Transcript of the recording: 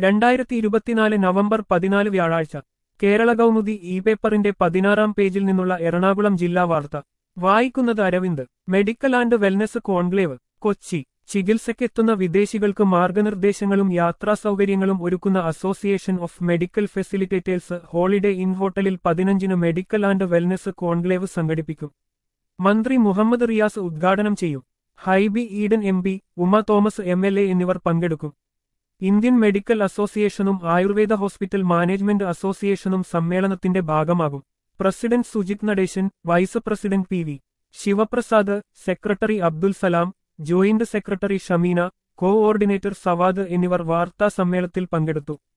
രണ്ടായിരത്തി ഇരുപത്തിനാല് നവംബർ പതിനാല് വ്യാഴാഴ്ച കേരള കൗമുദി ഇ പേപ്പറിന്റെ പതിനാറാം പേജിൽ നിന്നുള്ള എറണാകുളം ജില്ലാ വാർത്ത വായിക്കുന്നത് Aravind medical and wellness conclave Kochi ചികിത്സയ്ക്കെത്തുന്ന വിദേശികൾക്ക് മാർഗനിർദ്ദേശങ്ങളും യാത്രാ സൗകര്യങ്ങളും ഒരുക്കുന്ന association of medical facilitators holiday inn ഹോട്ടലിൽ പതിനഞ്ചിന് മെഡിക്കൽ ആൻഡ് വെൽനസ് കോൺക്ലേവ് സംഘടിപ്പിക്കും മന്ത്രി മുഹമ്മദ് റിയാസ് ഉദ്ഘാടനം ചെയ്യും Hibi Eden M P Uma Thomas M L A എന്നിവർ പങ്കെടുക്കും ഇന്ത്യൻ മെഡിക്കൽ അസോസിയേഷനും ആയുർവേദ ഹോസ്പിറ്റൽ മാനേജ്മെന്റ് അസോസിയേഷനും സമ്മേളനത്തിന്റെ ഭാഗമാകും president Sujith Natesan vice president P V Sivaprasad secretary Abdul Salam joint secretary Shameena coordinator Savad എന്നിവർ വാർത്താ സമ്മേളനത്തിൽ പങ്കെടുത്തു